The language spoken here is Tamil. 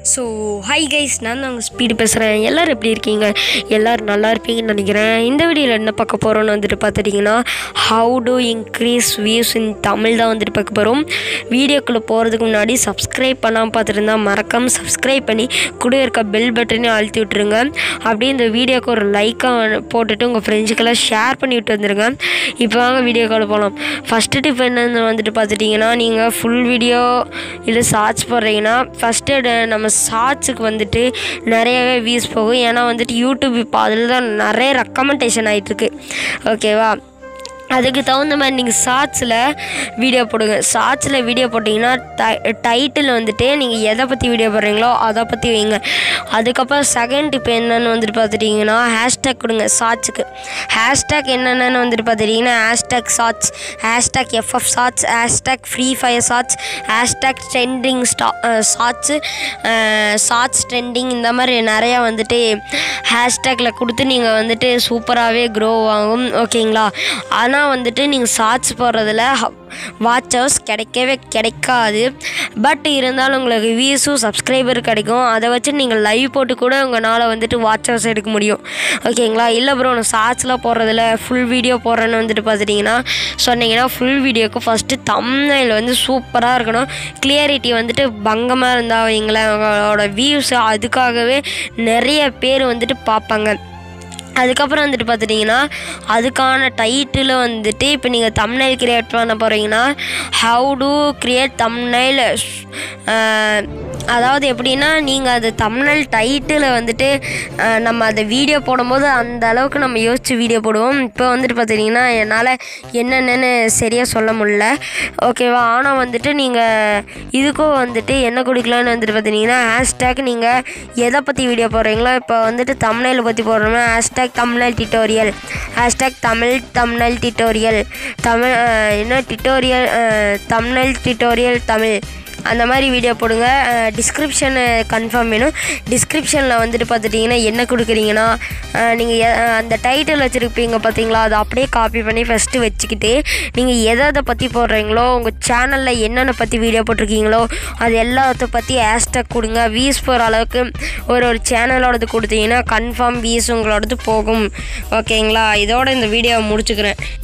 ஸோ ஹை கைஸ் நான் தான் உங்கள் ஸ்பீடு பேசுகிறேன் எல்லோரும் எப்படி இருக்கீங்க எல்லோரும் நல்லா இருப்பீங்கன்னு நினைக்கிறேன் இந்த வீடியோவில் என்ன பார்க்க போகிறோன்னு வந்துட்டு பார்த்துட்டிங்கன்னா how to increase views in Tamil தான் வந்துட்டு பார்க்க போகிறோம் வீடியோக்குள்ளே போகிறதுக்கு முன்னாடி சப்ஸ்கிரைப் பண்ணாமல் பார்த்துருந்தா மறக்காமல் சப்ஸ்கிரைப் பண்ணி கூட இருக்க பெல் பட்டனையும் அழுத்தி விட்ருங்க அப்படியே இந்த வீடியோக்கு ஒரு லைக்காக போட்டுட்டு உங்கள் ஃப்ரெண்ட்ஸுக்கெல்லாம் ஷேர் பண்ணி விட்டு வந்துடுங்க இப்போ வாங்க வீடியோக்குள்ளே போகலாம் ஃபஸ்ட்டு டிப் என்னன்னு வந்துட்டு பார்த்துட்டிங்கன்னா நீங்கள் ஃபுல் வீடியோ இல்லை ஷார்ட்ஸ் போடுறீங்கன்னா ஃபஸ்ட்டு நம்ம ஷார்ட்ஸுக்கு வந்துட்டு நிறையவே வியூஸ் போகும் ஏன்னா வந்துட்டு யூடியூப் இப்போ அதில் தான் நிறைய ரெக்கமெண்டேஷன் ஆகிட்டுருக்கு ஓகேவா அதுக்கு தகுந்த மாதிரி நீங்கள் ஷார்ட்ஸில் வீடியோ போடுங்க ஷார்ட்ஸில் வீடியோ போட்டிங்கன்னா டை டைட்டில் வந்துட்டு நீங்கள் எதை பற்றி வீடியோ போடுறீங்களோ அதை பற்றி வைங்க அதுக்கப்புறம் செகண்ட் டிப் என்னென்னு வந்துட்டு பார்த்துட்டிங்கன்னா ஹேஷ்டேக் கொடுங்க ஷார்ட்ஸுக்கு ஹேஷ்டேக் என்னென்னு வந்துட்டு பார்த்துட்டிங்கன்னா hashtag shorts hashtag FF shorts hashtag free fire shorts hashtag trending ஸ்டா ஷார்ட்ஸு ஷார்ட்ஸ் ட்ரெண்டிங் இந்த மாதிரி நிறையா வந்துட்டு ஹேஷ்டேக்கில் கொடுத்து நீங்கள் வந்துட்டு சூப்பராகவே க்ரோ ஆகும் ஓகேங்களா ஆனால் வந்துட்டு நீங்கள் ஷார்ட்ஸ் போடுறதுல வாட்ச் ஹவர்ஸ் கிடைக்கவே கிடைக்காது பட் இருந்தாலும் உங்களுக்கு வியூஸும் சப்ஸ்கிரைபர் கிடைக்கும் அதை வச்சு நீங்கள் லைவ் போட்டு கூட உங்களால் வந்துட்டு வாட்ச் ஹவர்ஸ் எடுக்க முடியும் ஓகேங்களா இல்லை ப்ரோ நான் ஷார்ட்ஸ்லாம் போடுறதில்ல ஃபுல் வீடியோ போடுறேன்னு வந்துட்டு பார்த்துட்டிங்கன்னா சொன்னீங்கன்னா ஃபுல் வீடியோக்கு ஃபஸ்ட்டு தம்னைல் வந்து சூப்பராக இருக்கணும் கிளியரிட்டி வந்துட்டு பங்கமாக இருந்தால் வைங்களேன் உங்களோட வியூஸ் அதுக்காகவே நிறைய பேர் வந்துட்டு பார்ப்பாங்க அதுக்கப்புறம் வந்துட்டு பார்த்துட்டிங்கன்னா அதுக்கான டைட்டில் வந்துட்டு இப்போ நீங்கள் தம்னைல் க்ரியேட் பண்ண போகிறீங்கன்னா ஹவு டு க்ரியேட் தம்னைல் அதாவது எப்படின்னா நீங்கள் அது தம்னைல் டைட்டில் வந்துட்டு அஹ், நம்ம அந்த வீடியோ போடும்போது அந்த அளவுக்கு நம்ம யோசித்து வீடியோ போடுவோம் இப்போ வந்துட்டு பார்த்துட்டிங்கன்னா என்னால் என்னென்னு சரியாக சொல்ல முடியல ஓகேவா ஆனால் வந்துட்டு நீங்கள் இதுக்கும் வந்துட்டு என்ன கொடுக்கலான்னு வந்துட்டு பார்த்தீங்கன்னா ஹேஷ்டேக் நீங்கள் எதை பற்றி வீடியோ போடுறீங்களோ இப்போ வந்துட்டு தமிழில் பற்றி போடுறோம்னா hashtag Tamil tutorial hashtag Tamil Tamil tutorial Tamil ah, என்ன டிட்டோரியல் தமிழ் டிட்டோரியல் தமிழ் அந்த மாதிரி வீடியோ போடுங்க டிஸ்கிரிப்ஷன் கன்ஃபார்ம் வேணும் டிஸ்கிரிப்ஷனில் வந்துட்டு பார்த்துட்டிங்கன்னா என்ன கொடுக்குறீங்கன்னா நீங்கள் அந்த டைட்டில் வச்சுருப்பீங்க பார்த்தீங்களா அதை அப்படியே காப்பி பண்ணி ஃபஸ்ட்டு வச்சுக்கிட்டு நீங்கள் எதை எதை பற்றி போடுறீங்களோ உங்கள் சேனலில் என்னென்ன பற்றி வீடியோ போட்டிருக்கீங்களோ அது எல்லாத்த பற்றி ஹேஷ்டேக் கொடுங்க வியூஸ் போகிற அளவுக்கு ஒரு ஒரு சேனலோடது கொடுத்தீங்கன்னா கன்ஃபார்ம் வியூஸ் உங்களோடது போகும் ஓகேங்களா இதோட இந்த வீடியோவை முடிச்சுக்கிறேன்